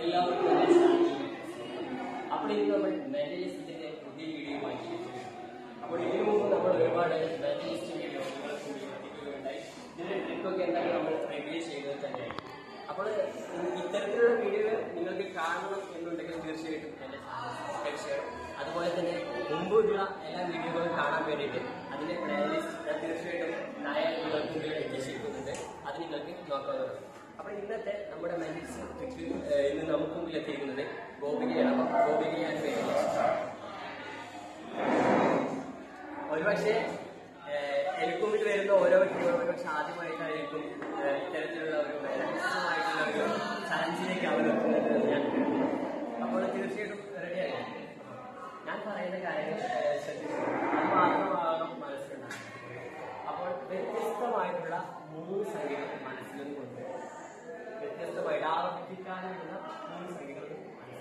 എല്ലാവർക്കും എൻ്റെ ചാനലിലേക്ക് അപ്പോൾ ഇന്ന് നമ്മൾ മെന്റലിസ്റ്റിന്റെ പുതിയ വീഡിയോയുമായി എത്തിയിരിക്കുന്നു. അപ്പോൾ ഇതിനു മുമ്പ് നമ്മൾ ഒരുപാട് മെന്റലിസ്റ്റ് വീഡിയോ നിങ്ങൾക്ക് മുന്നിൽ എത്തിക്കുകയുണ്ടായി ഇതിന്റെ ട്രിക്കൊക്കെ എന്തായാലും നമ്മൾ റിവ്യൂ ചെയ്തത് തന്നെയാണ് അപ്പോൾ ഇത്തരത്തിലുള്ള വീഡിയോ നിങ്ങൾക്ക് കാണണം എന്നുണ്ടെങ്കിൽ തീർച്ചയായിട്ടും എൻ്റെ ചാനൽ സബ്സ്ക്രൈബ് ചെയ്യണം അതുപോലെ തന്നെ മുമ്പുള്ള എല്ലാ വീഡിയോകളും കാണാൻ വേണ്ടിയിട്ട് അതിന്റെ പ്ലേലിസ്റ്റ് ഞാൻ തീർച്ചയായിട്ടും നായ നിങ്ങൾക്ക് മുന്നിൽ എത്തിച്ചിരിക്കുന്നുണ്ട് അത് നിങ്ങൾക്ക് നോക്കാവുന്നതാണ് അപ്പോൾ ഇന്നത്തെ നമ്മുടെ മെന്റലിസ്റ്റ് ട്രിക്ക് ഇന്ന് നമുക്ക് മുമ്പിൽ എത്തിയിരിക്കുന്നത് ഗോപികയാണ് അപ്പം ഗോപികയാണ് പേര് ഒരുപക്ഷെ ഏഹ്, എനിക്ക് മുമ്പിൽ വരുന്ന ഓരോ വ്യക്തികളും ഒരുപക്ഷെ ആദ്യമായിട്ടായിരിക്കും ഏഹ്, ഇത്തരത്തിലുള്ള ഒരു വ്യത്യസ്തമായിട്ടുള്ള ഒരു ചലഞ്ചിലേക്ക് അവർ എത്തുന്നത് എന്ന് ഞാൻ കരുതുന്നു. അപ്പോൾ തീർച്ചയായിട്ടും റെഡിയായി ഞാൻ പറയുന്ന കാര്യങ്ങൾ ഏഹ്, ശ്രദ്ധിച്ചു അത് മാത്രമാകണം മനസ്സിലുണ്ടാകുന്നത് അപ്പോൾ വ്യത്യസ്തമായിട്ടുള്ള മൂന്ന് സംഖ്യകൾ മനസ്സിൽ നിന്ന് കൊണ്ടുവരും വ്യത്യസ്തമായിട്ട് ആവർത്തിക്കാനുള്ള മൂന്ന് സംഖ്യകൾ മനസ്സിൽ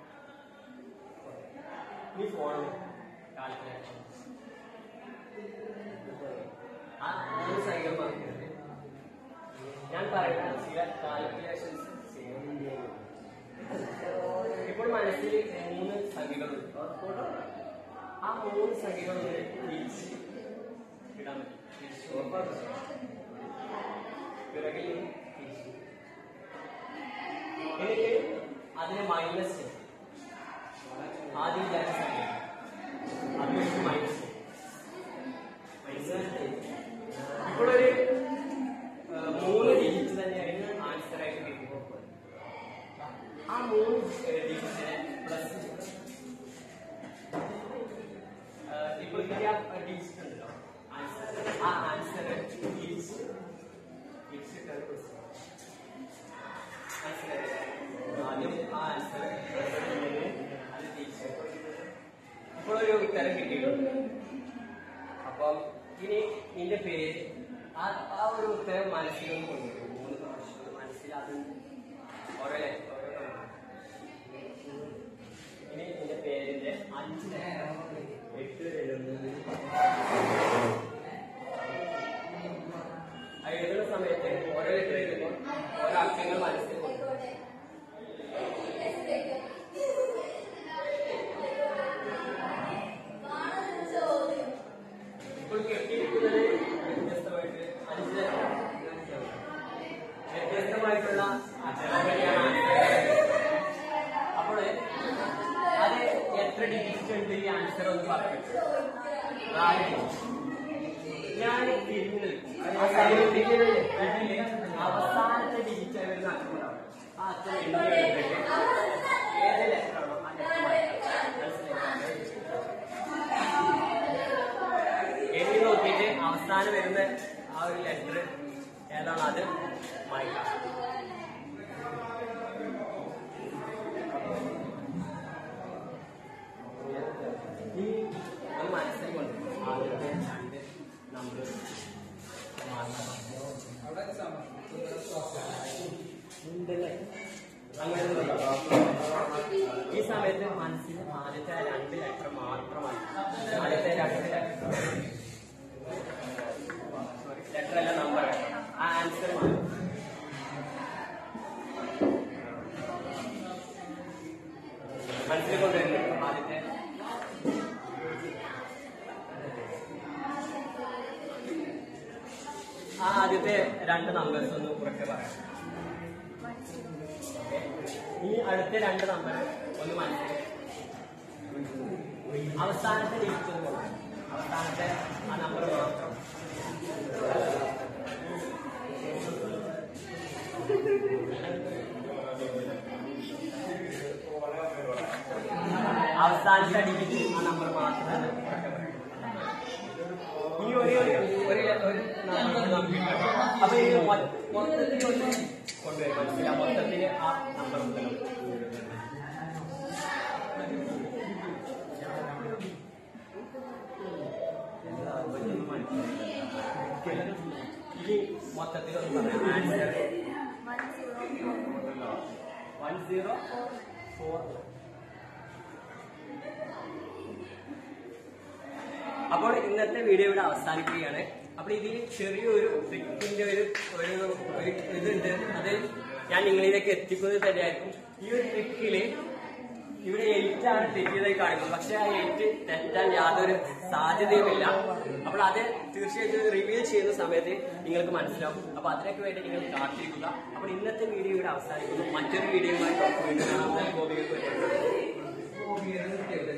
ഈ ഫോണും കാൽക്കുലേഷൻ ആ മൂന്ന് സംഖ്യകൾ മറക്കരുത് ഞാൻ പറയുന്ന ചില കാൽക്കുലേഷൻസ് ചെയ്യും ഇപ്പോൾ മനസ്സിൽ മൂന്ന് സംഖ്യകളുണ്ട് ഓർത്തോട്ടോ? ആ മൂന്ന് സംഖ്യകളൊന്ന് തിരിച്ച് ഇടാൻ പറ്റും തിരിച്ച് ഉറപ്പാക്കും. പിറകിൽ തിരിച്ച് എന്നിട്ട് അതിനെ മൈനസ് ചെയ്യും ആദ്യം വിചാരിച്ച സംഖ്യ അതിലേക്ക് മൈനസ് ചെയ്യും മനസ്സിലായില്ലേ? ഇപ്പോഴൊരു ആ, മൂന്ന് ഡിജിറ്റ് തന്നെയായിരുന്നു ആൻസർ ആയിട്ട് കിട്ടുമ്പോൾ ആ മൂന്ന് ഡിജിറ്റിനെ പ്ലസ് ഇപ്പോൾ കിട്ടിയ ഡിജിറ്റ് ഉണ്ടല്ലോ ആൻസർ ആ ആൻസർ തിരിച്ച് തിരിച്ചിട്ടാണ് പ്ലസ് മനസ്സിലായില്ലേ? ആദ്യം ആ ആൻസർ അത് തിരിച്ച് ഇപ്പോൾ ഒരു ഉത്തരം കിട്ടിയിട്ടുണ്ട് അപ്പം ഇനി നിന്റെ പേര് ആ ആ ഒരു ഉത്തരം മനസ്സിൽ നിന്ന് കൊണ്ടുവരും മൂന്ന് പ്രാവശ്യം മനസ്സിൽ അത് ഓരോ ലെ- ഓരോ number. ഇനി നിന്റെ പേരിന്റെ അഞ്ച് letter, എട്ട് എഴുതുന്നത് ആ എഴുതുന്ന സമയത്ത് ഓരോ ലെറ്റർ എഴുതുമ്പോൾ ഓരോ അക്ഷരങ്ങൾ മനസ്സിൽ കൊണ്ടുവരും ഇപ്പോൾ കെട്ടിയിരിക്കുന്നത് വ്യത്യസ്തമായിട്ട് അഞ്ച് letter. വ്യത്യസ്തമായിട്ടുള്ള അക്ഷരങ്ങളെയാണ് അപ്പോൾ അത് എത്ര ഡിജിറ്റ് ഉണ്ട് ഈ ആൻസർ ഒന്ന് പറയും നാല് digit. ഞാൻ തിരിഞ്ഞു നിൽക്കും ആ സമയത്ത് ഇതില് അവസാനത്തെ ഡിജിറ്റ് വരുന്ന അക്ഷരമാണ് ആ അക്ഷരം എണ്ണി എടുത്തിട്ട് ഏത് ലെറ്ററാണോ ആ ലെറ്റർ മനസ്സിലായി എണ്ണി നോക്കിയിട്ട് അവസാനം വരുന്ന ആ ഒരു ലെറ്റർ ഏതാണോ അത് മായ്ക്കാം ഈ ഒരു മനസ്സിൽ കൊണ്ട് ആദ്യത്തെ രണ്ട് നമ്പർ ഉണ്ടല്ലേ അങ്ങനെ ഒന്നുമില്ല. ഈ സമയത്ത് മനസ്സിൽ ആദ്യത്തെ രണ്ട് ലെറ്റർ മാത്രമാണ് ആദ്യത്തെ രണ്ട് ലെറ്റർ ലെറ്റർ അല്ല നമ്പർ ആ ആൻസർ മാറി മനസ്സിൽ കൊണ്ടുവരുന്നു ആദ്യത്തെ ആ ആദ്യത്തെ രണ്ട് നമ്പേഴ്സ് ഒന്ന് കുറച്ച് പറയാം ഓക്കേ? ഈ അടുത്ത രണ്ട് നമ്പർ ഒന്ന് മനസ്സിൽ അവസാനത്തെ ഡിജിറ്റ് ഒന്ന് കൊടുക്കണം. അവസാനത്തെ ആ നമ്പർ മാത്രം അവസാനത്തെ ഡിജിറ്റ് ആ നമ്പർ മാത്രം ഈ ഒരു ഒരു ഒരു ഒരു നമ്പർ നോക്കിയിട്ട് അപ്പൊ ഈ മൊ- മൊത്തത്തിൽ ഒന്ന് കൊണ്ടുവരും മനസ്സിലാ മൊത്തത്തിൽ ആ നമ്പർ മുതൽ ഇനി മൊത്തത്തിൽ ഒന്ന് പറയാം ആൻസർ വൺ സീറോ ഫോർ അപ്പോൾ ഇന്നത്തെ വീഡിയോ ഇവിടെ അവസാനിക്കുകയാണ് അപ്പോൾ ഇതിൽ ചെറിയൊരു ട്രിക്കിന്റെ ഒരു ഒരു ഒരു ഇതുണ്ട് അത് ഞാൻ നിങ്ങളിലേക്ക് എത്തിക്കുന്നത് തന്നെയായിരിക്കും ഈ ഒരു ട്രിക്കില് ഇവിടെ എയ്റ്റ് ആണ് തെറ്റിയതായി കാണിക്കുന്നത് പക്ഷെ ആ എയ്റ്റ് തെറ്റാൻ യാതൊരു സാധ്യതയുമില്ല അപ്പോൾ അത് തീർച്ചയായിട്ടും റിവീൽ ചെയ്യുന്ന സമയത്ത് നിങ്ങൾക്ക് മനസ്സിലാവും അപ്പൊ അതിനൊക്കെ വേണ്ടി നിങ്ങൾ കാത്തിരിക്കുക അപ്പോൾ ഇന്നത്തെ വീഡിയോ ഇവിടെ അവസാനിക്കുന്നു മറ്റൊരു വീഡിയോയുമായി വീണ്ടും കാണാം ഗോപികൾക്ക് വേണ്ടി